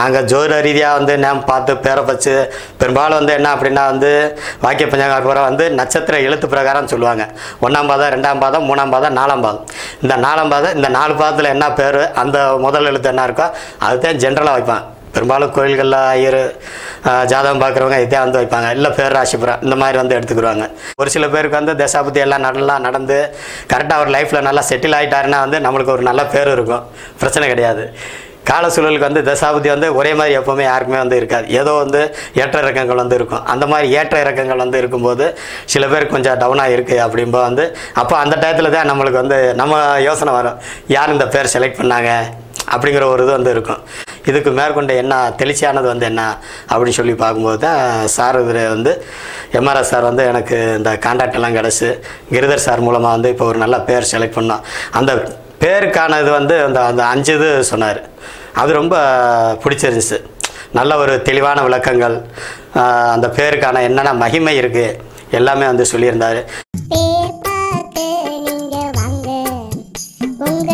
நாங்கள் ஜோதிட ரீதியாக வந்து நேம் பார்த்து பேரை வச்சு பெரும்பாலும் வந்து என்ன அப்படின்னா வந்து வாக்கிய பஞ்சாங்காரம் வந்து நட்சத்திர எழுத்து பிரகாரம் சொல்லுவாங்க ஒன்றாம் பாதம் ரெண்டாம் பாதம் மூணாம் பாதம் நாலாம் பாதம் இந்த நாலாம் பாதம் இந்த நாலு பாதத்தில் என்ன பேர் அந்த முதல் எழுத்து என்ன இருக்கோ அதுதான் ஜென்ரலாக வைப்பாங்க பெரும்பாலும் கோயில்களில் ஐயர் ஆஹ், ஜாதகம் பார்க்குறவங்க இதே வந்து வைப்பாங்க இல்லை பேர் ராசிபுரம் இந்த மாதிரி வந்து எடுத்துக்கிடுவாங்க ஒரு சில பேருக்கு வந்து தசாபதி எல்லாம் நல்லா நடந்து கரெக்டாக அவர் லைஃப்பில் நல்லா செட்டில் ஆகிட்டாருன்னா வந்து நம்மளுக்கு ஒரு நல்ல பேர் இருக்கும் பிரச்சனை கிடையாது கால சூழலுக்கு வந்து தசாபதி வந்து ஒரே மாதிரி எப்போவுமே யாருக்குமே வந்து இருக்காது ஏதோ வந்து ஏற்ற இறக்கங்கள் வந்து இருக்கும் அந்த மாதிரி ஏற்ற இறக்கங்கள் வந்து இருக்கும்போது சில பேர் கொஞ்சம் டவுனாக இருக்குது அப்படின்போ வந்து அப்போ அந்த டயத்தில் தான் நம்மளுக்கு வந்து நம்ம யோசனை வரும் யார் இந்த பேர் செலக்ட் பண்ணாங்க அப்படிங்கிற ஒரு இது வந்து இருக்கும் இதுக்கு மேற்கொண்டு என்ன தெளிச்சியானது வந்து என்ன அப்படின்னு சொல்லி பார்க்கும்போது தான் சார் இதில் வந்து எம்ஆர்எஸ் சார் வந்து எனக்கு இந்த கான்டாக்ட் எல்லாம் கிடச்சி கிரிதர் சார் மூலமாக வந்து இப்போ ஒரு நல்ல பேர் செலக்ட் பண்ணோம் அந்த பேருக்கான இது வந்து அந்த அந்த அஞ்சு இது சொன்னார் அது ரொம்ப பிடிச்சிருந்துச்சு நல்ல ஒரு தெளிவான விளக்கங்கள் ஆஹ் அந்த பேருக்கான என்னென்ன மகிமை இருக்குது எல்லாமே வந்து சொல்லியிருந்தார் பேர் பார்த்து நீங்க வாங்க உங்க